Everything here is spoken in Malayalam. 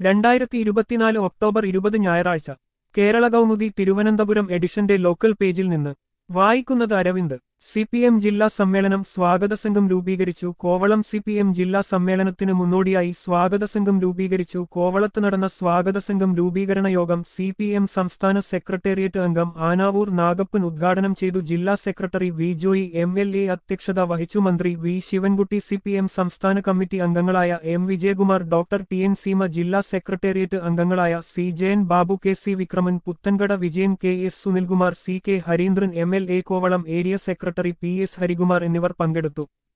രണ്ടായിരത്തി ഇരുപത്തിനാല് ഒക്ടോബർ ഇരുപത് ഞായറാഴ്ച കേരള കൗമുദി തിരുവനന്തപുരം എഡിഷന്റെ ലോക്കൽ പേജിൽ നിന്ന് വായിക്കുന്നത് അരവിന്ദ് സി പി എം ജില്ലാ സമ്മേളനം സ്വാഗത സംഘം രൂപീകരിച്ചു കോവളം സി പി എം ജില്ലാ സമ്മേളനത്തിന് മുന്നോടിയായി സ്വാഗത സംഘം രൂപീകരിച്ചു കോവളത്ത് നടന്ന സ്വാഗത സംഘം രൂപീകരണ യോഗം സി പി എം സംസ്ഥാന സെക്രട്ടേറിയറ്റ് അംഗം ആനാവൂർ നാഗപ്പൻ ഉദ്ഘാടനം ചെയ്തു ജില്ലാ secretary V Joy M L A അധ്യക്ഷത വഹിച്ചു മന്ത്രി V Sivankutty C P M സംസ്ഥാന കമ്മിറ്റി അംഗങ്ങളായ M Vijayakumar doctor T N Seema ജില്ലാ സെക്രട്ടേറിയറ്റ് അംഗങ്ങളായ C Jayan Babu K C Vikraman Puthenkada Vijayan K S Sunilkumar C K Harindran M L A Kovalam area secretary P S Harikumar എന്നിവർ പങ്കെടുത്തു